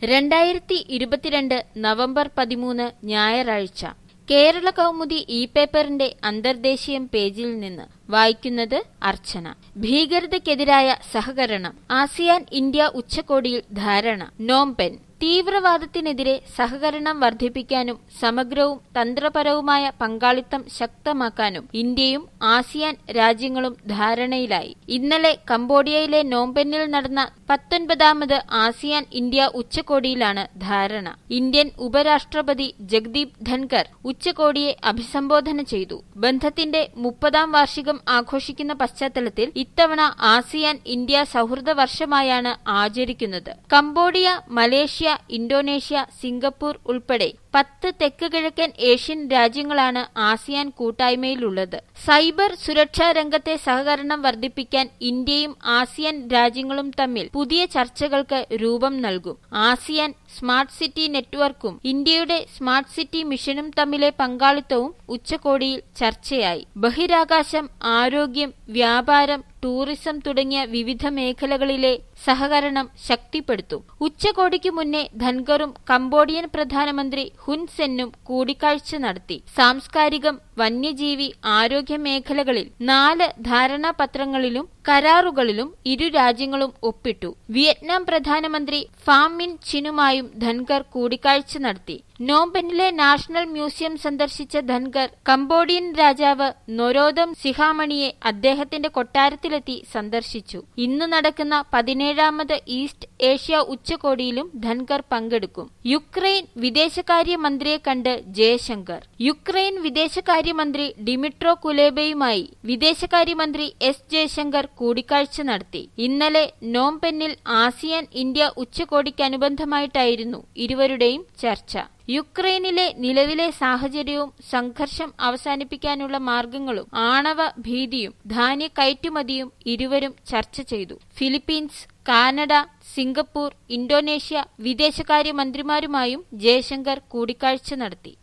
രണ്ടായിരത്തി ഇരുപത്തിരണ്ട് നവംബർ പതിമൂന്ന് ഞായറാഴ്ച കേരള കൗമുദി ഇ പേപ്പറിന്റെ അന്തർദേശീയം പേജിൽ നിന്ന് വായിക്കുന്നത് അർച്ചന ഭീകരതയ്ക്കെതിരായ സഹകരണം ആസിയാൻ ഇന്ത്യ ഉച്ചകോടിയിൽ ധാരണ നോംപെൻ തീവ്രവാദത്തിനെതിരെ സഹകരണം വർദ്ധിപ്പിക്കാനും സമഗ്രവും തന്ത്രപരവുമായ പങ്കാളിത്തം ശക്തമാക്കാനും ഇന്ത്യയും ആസിയാൻ രാജ്യങ്ങളും ധാരണയിലായി ഇന്നലെ കംബോഡിയയിലെ നോംപെന്നിൽ നടന്ന പത്തൊൻപതാമത് ആസിയാൻ ഇന്ത്യ ഉച്ചകോടിയിലാണ് ധാരണ ഇന്ത്യൻ ഉപരാഷ്ട്രപതി ജഗ്ദീപ് ധൻകർ ഉച്ചകോടിയെ അഭിസംബോധന ചെയ്തു ബന്ധത്തിന്റെ മുപ്പതാം വാർഷികം ആഘോഷിക്കുന്ന പശ്ചാത്തലത്തിൽ ഇത്തവണ ആസിയാൻ ഇന്ത്യ സൗഹൃദ വർഷമായാണ് ആചരിക്കുന്നത് കംബോഡിയ മലേഷ്യ ഇന്തോനേഷ്യ സിംഗപ്പൂർ ഉൾപ്പെടെ പത്ത് തെക്ക് കിഴക്കൻ ഏഷ്യൻ രാജ്യങ്ങളാണ് ആസിയാൻ കൂട്ടായ്മയിലുള്ളത് സൈബർ സുരക്ഷാ രംഗത്തെ സഹകരണം വർദ്ധിപ്പിക്കാൻ ഇന്ത്യയും ആസിയാൻ രാജ്യങ്ങളും തമ്മിൽ പുതിയ ചർച്ചകൾക്ക് രൂപം നൽകും ആസിയാൻ സ്മാർട്ട് സിറ്റി നെറ്റ്വർക്കും ഇന്ത്യയുടെ സ്മാർട്ട് സിറ്റി മിഷനും തമ്മിലെ പങ്കാളിത്തവും ഉച്ചകോടിയിൽ ചർച്ചയായി ബഹിരാകാശം ആരോഗ്യം വ്യാപാരം ടൂറിസം തുടങ്ങിയ വിവിധ മേഖലകളിലെ സഹകരണം ശക്തിപ്പെടുത്തും ഉച്ചകോടിക്ക് മുന്നേ ധൻകറും കംബോഡിയൻ പ്രധാനമന്ത്രി ഹുൻ സെന്നും കൂടിക്കാഴ്ച നടത്തി സാംസ്കാരികം വന്യജീവി ആരോഗ്യ മേഖലകളിൽ നാല് ധാരണാപത്രങ്ങളിലും കരാറുകളിലും ഇരു രാജ്യങ്ങളും ഒപ്പിട്ടു വിയറ്റ്നാം പ്രധാനമന്ത്രി ഫാം മിൻ ചിനുമായും ധൻകർ കൂടിക്കാഴ്ച നടത്തി നോംപെന്നിലെ നാഷണൽ മ്യൂസിയം സന്ദർശിച്ച ധൻകർ കംബോഡിയൻ രാജാവ് നൊരോദം സിഹാമണിയെ അദ്ദേഹത്തിന്റെ കൊട്ടാരത്തിലെത്തി സന്ദർശിച്ചു ഇന്ന് നടക്കുന്ന പതിനേഴാമത് ഈസ്റ്റ് ഏഷ്യ ഉച്ചകോടിയിലും ധൻകർ പങ്കെടുക്കും യുക്രൈൻ വിദേശകാര്യ മന്ത്രിയെ കണ്ട് ജയശങ്കർ യുക്രൈൻ വിദേശകാര്യമന്ത്രി ഡിമിട്രോ കുലേബയുമായി വിദേശകാര്യമന്ത്രി എസ് ജയശങ്കർ കൂടിക്കാഴ്ച നടത്തി ഇന്നലെ നോംപെന്നിൽ ആസിയാൻ ഇന്ത്യ ഉച്ചകോടിക്കനുബന്ധമായിട്ടായിരുന്നു ഇരുവരുടെയും ചർച്ച യുക്രൈനിലെ നിലവിലെ സാഹചര്യവും സംഘർഷം അവസാനിപ്പിക്കാനുള്ള മാർഗങ്ങളും ആണവ ഭീതിയും ധാന്യ കയറ്റുമതിയും ഇരുവരും ചർച്ച ചെയ്തു ഫിലിപ്പീൻസ് കാനഡ സിംഗപ്പൂർ ഇന്തോനേഷ്യ വിദേശകാര്യമന്ത്രിമാരുമായും ജയശങ്കർ കൂടിക്കാഴ്ച നടത്തി